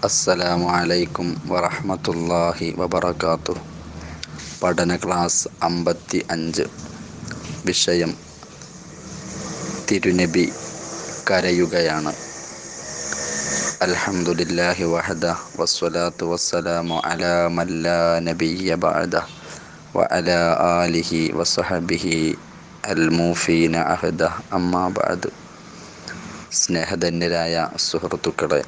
അസ്സലാമു അലൈക്കും വറഹ്മത്തുള്ളാഹി വബറകാതുഹു പഠന ക്ലാസ് അമ്പത്തി അഞ്ച് വിഷയം തിരുനബി കരയുകയാണ് അൽഹംദുലില്ലാഹി വഹദ വസ്സലാത്തു വസ്സലാമു അലാ മല്ലാ നബിയ്യ ബഅദ വഅലാ ആലിഹി വസഹബിഹി അൽമൂഫീന അഹദ അമ്മാ ബഅദ് സ്നേഹധന്യരായ സുഹൃത്തുക്കളെ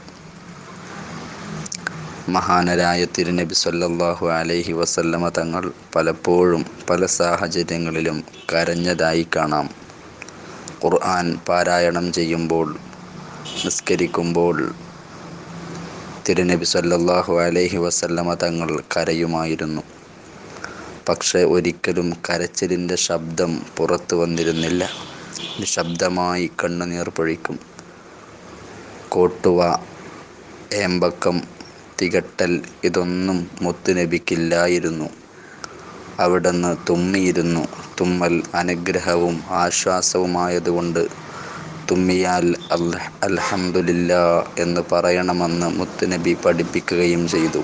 മഹാനരായ തിരുനബി സല്ലല്ലാഹു അലൈഹി വസല്ലമ തങ്ങൾ പലപ്പോഴും പല സാഹചര്യങ്ങളിലും കരഞ്ഞതായി കാണാം ഖുർആൻ പാരായണം ചെയ്യുമ്പോൾ നിസ്കരിക്കുമ്പോൾ തിരുനബി സല്ലല്ലാഹു അലൈഹി വസല്ലമ തങ്ങൾ കരയുമായിരുന്നു പക്ഷേ ഒരിക്കലും കരച്ചിലിൻ്റെ ശബ്ദം പുറത്തു വന്നിരുന്നില്ല നിശബ്ദമായി കണ്ണുനീർ പൊഴിക്കും കോട്ടുവ ഏമ്പക്കം തികട്ടൽ ഇതൊന്നും മുത്തുനബിക്കില്ലായിരുന്നു അവിടുന്ന് തുമ്മിയിരുന്നു തുമ്മൽ അനുഗ്രഹവും ആശ്വാസവുമായതുകൊണ്ട് തുമ്മിയാൽ അൽ അൽഹംദുലില്ല എന്ന് പറയണമെന്ന് മുത്തുനബി പഠിപ്പിക്കുകയും ചെയ്തു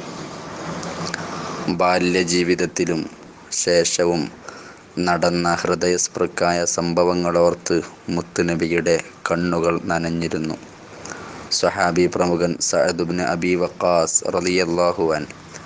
ബാല്യജീവിതത്തിലും ശേഷവും നടന്ന ഹൃദയസ്പൃക്കായ സംഭവങ്ങളോർത്ത് മുത്തുനബിയുടെ കണ്ണുകൾ നനഞ്ഞിരുന്നു സ്വഹാബി പ്രമുഖൻ സഅദുബ്ന് അബി വക്കാസ് റളിയല്ലാഹുവൻ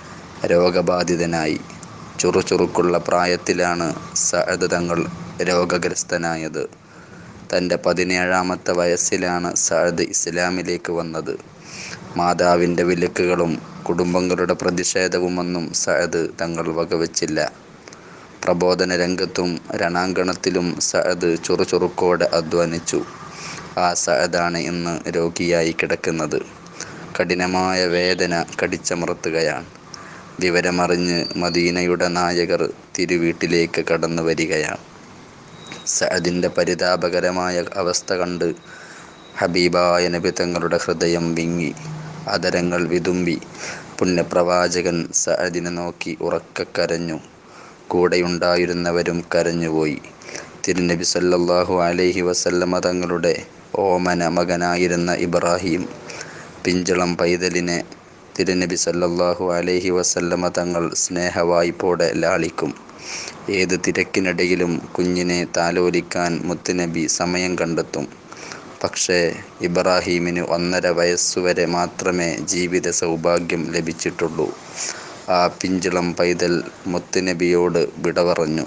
രോഗബാധിതനായി ചുറുചുറുക്കുള്ള പ്രായത്തിലാണ് സഅദ് തങ്ങൾ രോഗഗ്രസ്തനായത് തൻ്റെ പതിനേഴാമത്തെ വയസ്സിലാണ് സഅദ് ഇസ്ലാമിലേക്ക് വന്നത് മാതാവിൻ്റെ വിലക്കുകളും കുടുംബങ്ങളുടെ പ്രതിഷേധവുമൊന്നും സഅദ് തങ്ങൾ വകവച്ചില്ല പ്രബോധന രംഗത്തും രണാങ്കണത്തിലും സഅദ് ചുറുചുറുക്കോടെ അധ്വാനിച്ചു ആ സഅദാണ് ഇന്ന് രോഗിയായി കിടക്കുന്നത് കഠിനമായ വേദന കടിച്ചമർത്തുകയാണ് വിവരമറിഞ്ഞ് മദീനയുടെ നായകർ തിരുവീട്ടിലേക്ക് കടന്നു വരികയാണ് സഅദിൻ്റെ പരിതാപകരമായ അവസ്ഥ കണ്ട് ഹബീബായ നബി തങ്ങളുടെ ഹൃദയം വിങ്ങി അതരങ്ങൾ വിതുമ്പി പുണ്യപ്രവാചകൻ സഅദിനെ നോക്കി ഉറക്കെ കരഞ്ഞു കൂടെയുണ്ടായിരുന്നവരും കരഞ്ഞുപോയി തിരുനബി സല്ലല്ലാഹു അലൈഹി വസല്ലമ തങ്ങളുടെ ഓമന മകനായിരുന്ന ഇബ്രാഹിം പിഞ്ചളം പൈതലിനെ തിരുനബി സല്ലല്ലാഹു അലൈഹി വസല്ലമ തങ്ങൾ സ്നേഹവായ്പോടെ ലാളിക്കും ഏത് തിരക്കിനിടയിലും കുഞ്ഞിനെ താലോലിക്കാൻ മുത്തുനബി സമയം കണ്ടെത്തും പക്ഷേ ഇബ്രാഹീമിന് ഒന്നര വയസ്സുവരെ മാത്രമേ ജീവിത സൗഭാഗ്യം ലഭിച്ചിട്ടുള്ളൂ ആ പിഞ്ചിളം പൈതൽ മുത്തുനബിയോട് വിട പറഞ്ഞു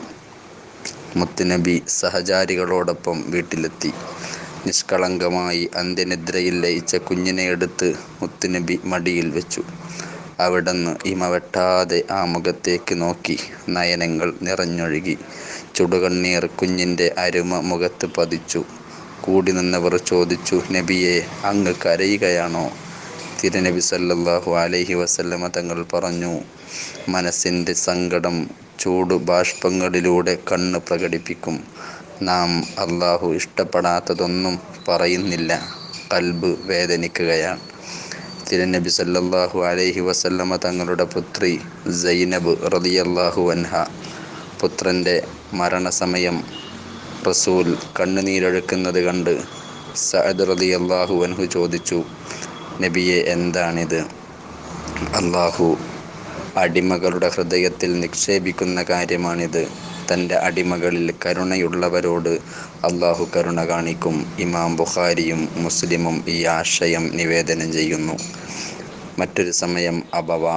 മുത്തുനബി സഹചാരികളോടൊപ്പം വീട്ടിലെത്തി നിഷ്കളങ്കമായി അന്ത്യനിദ്രയിൽ ലയിച്ച കുഞ്ഞിനെ എടുത്ത് മുത്തുനബി മടിയിൽ വെച്ചു അവിടുന്ന് ഇമ വെട്ടാതെ ആ മുഖത്തേക്ക് നോക്കി നയനങ്ങൾ നിറഞ്ഞൊഴുകി ചുടുകണ്ണീർ കുഞ്ഞിൻ്റെ അരുമ മുഖത്ത് പതിച്ചു കൂടി നിന്നവർ ചോദിച്ചു നബിയെ അങ്ങ് കരയുകയാണോ തിരുനബി സല്ലല്ലാഹു അലൈഹി വസല്ലമ തങ്ങൾ പറഞ്ഞു മനസ്സിൻ്റെ സങ്കടം ചൂട് ബാഷ്പങ്ങളിലൂടെ കണ്ണ് പ്രകടിപ്പിക്കും നാം അള്ളാഹു ഇഷ്ടപ്പെടാത്തതൊന്നും പറയുന്നില്ല കൽബ് വേദനിക്കുകയാണ് തിരുനബി സല്ലല്ലാഹു അലൈഹി വസല്ലമ തങ്ങളുടെ പുത്രി സൈനബ് റളിയല്ലാഹു അൻഹ പുത്രൻ്റെ മരണസമയം റസൂൽ കണ്ണുനീരൊഴുക്കുന്നത് കണ്ട് സഅദ് റളിയല്ലാഹു അൻഹു ചോദിച്ചു നബിയെ എന്താണിത് അള്ളാഹു അടിമകളുടെ ഹൃദയത്തിൽ നിക്ഷേപിക്കുന്ന കാര്യമാണിത് തൻ്റെ അടിമകളിൽ കരുണയുള്ളവരോട് അള്ളാഹു കരുണ കാണിക്കും ഇമാം ബുഖാരിയും മുസ്ലിമും ഈ ആശയം നിവേദനം ചെയ്യുന്നു മറ്റൊരു സമയം അബവാ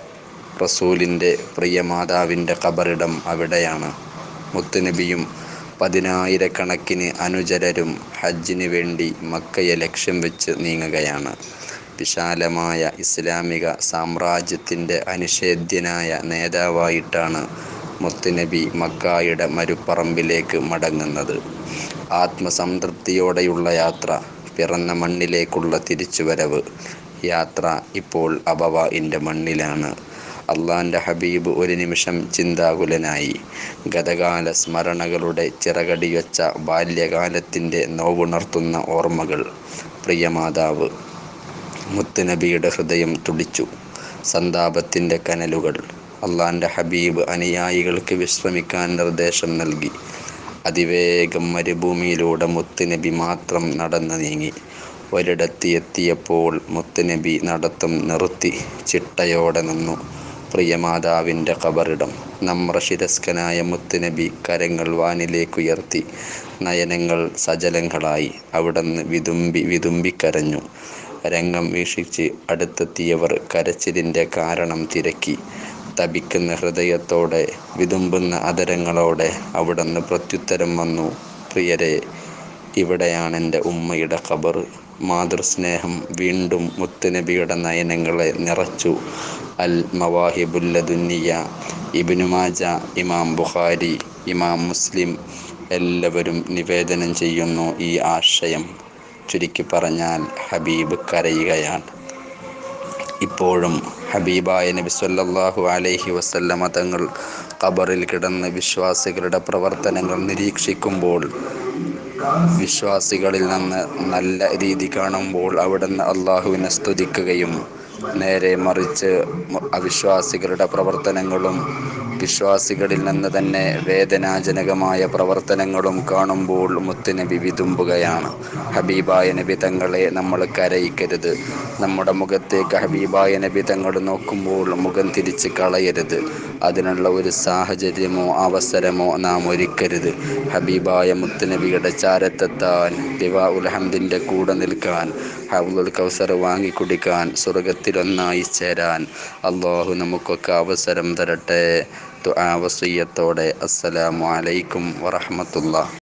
റസൂലിൻ്റെ പ്രിയ മാതാവിൻ്റെ ഖബറിടം അവിടെയാണ് മുത്തുനബിയും പതിനായിരക്കണക്കിന് അനുചരരും ഹജ്ജിന് വേണ്ടി മക്കയെ ലക്ഷ്യം വെച്ച് നീങ്ങുകയാണ് വിശാലമായ ഇസ്ലാമിക സാമ്രാജ്യത്തിൻ്റെ അനിഷേധ്യനായ നേതാവായിട്ടാണ് മുത്തുനബി മക്കായുടെ മരുപ്പറമ്പിലേക്ക് മടങ്ങുന്നത് ആത്മസംതൃപ്തിയോടെയുള്ള യാത്ര പിറന്ന മണ്ണിലേക്കുള്ള തിരിച്ചുവരവ് യാത്ര ഇപ്പോൾ അബവാഇൻ്റെ മണ്ണിലാണ് അള്ളാൻ്റെ ഹബീബ് ഒരു നിമിഷം ചിന്താകുലനായി ഗതകാല സ്മരണകളുടെ ചിറകടിവെച്ച ബാല്യകാലത്തിൻ്റെ നോവുണർത്തുന്ന ഓർമ്മകൾ പ്രിയമാതാവ് മുത്തുനബിയുടെ ഹൃദയം തുടിച്ചു സന്താപത്തിൻ്റെ കനലുകൾ അള്ളാൻ്റെ ഹബീബ് അനുയായികൾക്ക് വിശ്രമിക്കാൻ നിർദ്ദേശം നൽകി അതിവേഗം മരുഭൂമിയിലൂടെ മുത്തുനബി മാത്രം നടന്നു നീങ്ങി ഒരിടത്ത് എത്തിയപ്പോൾ മുത്തുനബി നടത്തം നിർത്തി ചിട്ടയോടെ നിന്നു. പ്രിയമാതാവിന്റെ ഖബറിടം. നമ്രശിരസ്കനായ മുത്തുനബി കരങ്ങൾ വാനിലേക്കുയർത്തി. നയനങ്ങൾ സജലങ്ങളായി. അവിടന്ന് വിതുമ്പി വിതുമ്പി കരഞ്ഞു. രംഗം വീക്ഷിച്ച് അടുത്തെത്തിയവർ കരച്ചിലിന്റെ കാരണം തിരക്കി. തപിക്കുന്ന ഹൃദയത്തോടെ വിതുമ്പുന്ന അധരങ്ങളോടെ അവിടന്ന് പ്രത്യുത്തരം വന്നു "പ്രിയരേ, ഇവിടെയാണെന്റെ ഉമ്മയുടെ ഖബറ്. " മാതൃസ്നേഹം വീണ്ടും മുത്തുനബിയുടെ നയനങ്ങളെ നിറച്ചു. അൽ മവാഹിബുൽ ലദുന്നിയ്യ ഇബ്നു മാജ ഇമാം ബുഖാരി ഇമാം മുസ്ലിം എല്ലാവരും നിവേദനം ചെയ്യുന്നു ഈ ആശയം. ചുരുക്കിപ്പറഞ്ഞാൽ ഹബീബ് കരയുകയാണ്. ഇപ്പോഴും ഹബീബായ നബി സ്വല്ലല്ലാഹു അലൈഹി വസല്ലമ തങ്ങൾ ഖബറിൽ കിടന്ന് വിശ്വാസികളുടെ പ്രവർത്തനങ്ങൾ നിരീക്ഷിക്കുമ്പോൾ വിശ്വാസികളിൽ നിന്ന് നല്ല രീതി കാണുമ്പോൾ അവിടുന്ന് അല്ലാഹുവിനെ സ്തുതിക്കുകയും നേരെ മറിച്ച് അവിശ്വാസികളുടെ പ്രവർത്തനങ്ങളും വിശ്വാസികളിൽ നിന്ന് തന്നെ വേദനാജനകമായ പ്രവർത്തനങ്ങളും കാണുമ്പോൾ മുത്തുനബി വിതുമ്പുകയാണ്. ഹബീബായ നബി തങ്ങളെ നമ്മൾ കരയിക്കരുത്. നമ്മുടെ മുഖത്തേക്ക് ഹബീബായ നബി തങ്ങൾ നോക്കുമ്പോൾ മുഖം തിരിച്ച് കളയരുത്. അതിനുള്ള ഒരു സാഹചര്യമോ അവസരമോ നാം ഒരുക്കരുത്. ഹബീബായ മുത്തുനബിയുടെ ചാരത്തെത്താൻ ലിവാഉൽ ഹംദിന്റെ കൂടെ നിൽക്കാൻ ഹൗളുൽ കൗസർ വാങ്ങിക്കുടിക്കാൻ സ്വർഗ്ഗത്തിലൊന്നായി ചേരാൻ അല്ലാഹു നമുക്കൊക്കെ അവസരം തരട്ടെ. ദുആ വസിയ്യത്തോടെ അസ്സലാമു അലൈക്കും വറഹ്മത്തുള്ളാഹ്.